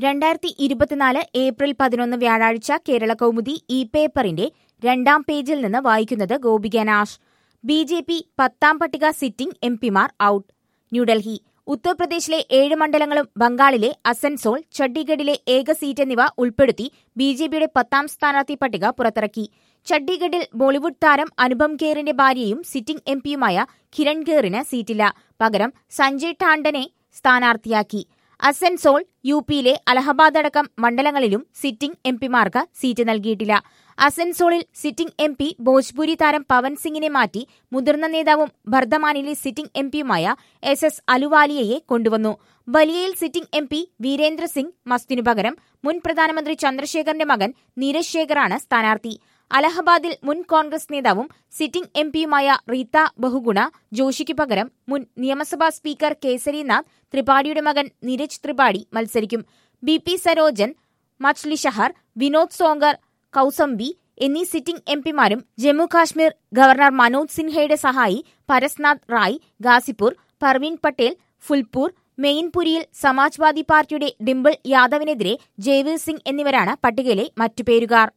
രണ്ടായിരത്തി ഇരുപത്തിനാല് ഏപ്രിൽ പതിനൊന്ന് വ്യാഴാഴ്ച കേരള കൗമുദി ഇ പേപ്പറിന്റെ രണ്ടാം പേജിൽ നിന്ന് വായിക്കുന്നത് Gopika Nash B J P പത്താം പട്ടിക സിറ്റിംഗ് എം പിമാർ ഔട്ട് ന്യൂഡൽഹി ഉത്തർപ്രദേശിലെ ഏഴ് മണ്ഡലങ്ങളും ബംഗാളിലെ അസൻസോൾ ചണ്ഡീഗഡിലെ ഏക സീറ്റ് എന്നിവ ഉൾപ്പെടുത്തി ബി ജെ പിയുടെ പത്താം സ്ഥാനാർത്ഥി പട്ടിക പുറത്തിറക്കി ചണ്ഡീഗഡിൽ ബോളിവുഡ് താരം അനുപം ഖേറിന്റെ ഭാര്യയും സിറ്റിംഗ് എം പിയുമായ കിരൺ ഖേറിന് സീറ്റില്ല പകരം സഞ്ജയ് ടാണ്ടനെ സ്ഥാനാർത്ഥിയാക്കി അസൻസോൾ യു പിയിലെ അലഹബാദ് അടക്കം മണ്ഡലങ്ങളിലും സിറ്റിംഗ് എം പിമാർക്ക് സീറ്റ് നൽകിയിട്ടില്ല അസൻസോളിൽ സിറ്റിംഗ് എം പി ഭോജ്പുരി താരം പവൻ സിംഗിനെ മാറ്റി മുതിർന്ന നേതാവും ബർദ്ധമാനിലെ സിറ്റിംഗ് എം പിയുമായ എസ് എസ് അലുവാലിയയെ കൊണ്ടുവന്നു ബലിയയിൽ sitting M P Virendra Singh മസ്തിനു പകരം മുൻ പ്രധാനമന്ത്രി ചന്ദ്രശേഖറിന്റെ മകൻ നീരജ് ശേഖറാണ് സ്ഥാനാർത്ഥി അലഹബാദിൽ മുൻ കോൺഗ്രസ് നേതാവും സിറ്റിംഗ് എം പിയുമായ റീത്ത ബഹുഗുണ ജോഷിക്ക് പകരം മുൻ നിയമസഭാ സ്പീക്കർ കേസരിനാഥ് ത്രിപാഠിയുടെ മകൻ നീരജ് ത്രിപാഠി മത്സരിക്കും B P Sarojan Machhlishahr Vinod Sonkar Kaushambi എന്നീ സിറ്റിംഗ് എം പിമാരും ജമ്മു കാശ്മീർ ഗവർണർ മനോജ് സിൻഹയുടെ സഹായി പരസ്നാഥ് റായ് ഗാസിപൂർ പർവീൻ പട്ടേൽ ഫുൽപൂർ മെയിൻപുരിയിൽ സമാജ്വാദി പാർട്ടിയുടെ ഡിംപിൾ യാദവിനെതിരെ ജയ്വീർ സിംഗ് എന്നിവരാണ് പട്ടികയിലെ മറ്റു പേരുകാർ